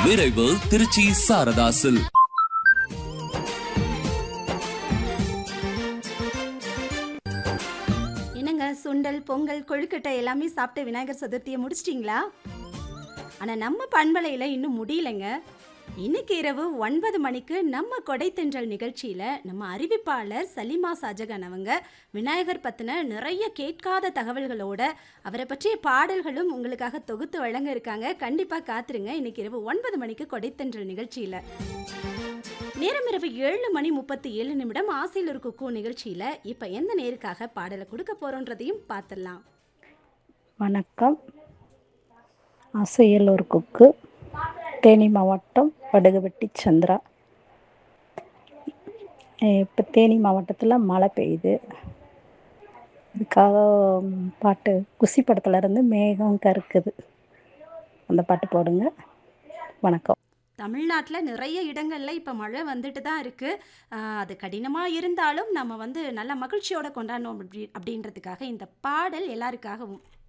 விரைவு திருச்சி சாரதாசில் என்னங்க சுண்டல் பொங்கல் கொழுக்கட்டை எல்லாமே சாப்பிட்டு விநாயகர் சதுர்த்தியை முடிச்சிட்டிங்களா ஆனால் நம்ம பண்பலையில் இன்னும் முடியலைங்க இன்னைக்கு இரவு ஒன்பது மணிக்கு நம்ம கொடைத்தென்றல் நிகழ்ச்சியில் நம்ம அறிவிப்பாளர் சலிமா ஷாஜகான் அவங்க விநாயகர் பற்றின நிறைய கேட்காத தகவல்களோட அவரை பற்றிய பாடல்களும் உங்களுக்காக தொகுத்து வழங்க இருக்காங்க கண்டிப்பாக காத்துருங்க இன்னைக்கு இரவு ஒன்பது மணிக்கு கொடைத்தென்றல் நிகழ்ச்சியில் நேரம் இரவு ஏழு மணி முப்பத்தி ஏழு நிமிடம் ஆசையில் ஒரு குக்கு நிகழ்ச்சியில் இப்போ எந்த நேருக்காக பாடலை கொடுக்க போகிறோன்றதையும் பார்த்துடலாம் வணக்கம் அசையல் ஒரு குக்கு தேனி மாவட்டம் வடுகுவெட்டி சந்திரா இப்போ தேனி மாவட்டத்தில் மழை பெய்யுது இதுக்காக ம், பாட்டு குசி படத்துல இருந்து மேகம் கருக்குது அந்த பாட்டு போடுங்க வணக்கம் தமிழ்நாட்டில் நிறைய இடங்களில் இப்போ மழை வந்துட்டு தான் இருக்குது அது கடினமாக இருந்தாலும் நம்ம வந்து நல்ல மகிழ்ச்சியோட கொண்டாடணும் அப்படி அப்படின்றதுக்காக இந்த பாடல் எல்லாருக்காகவும்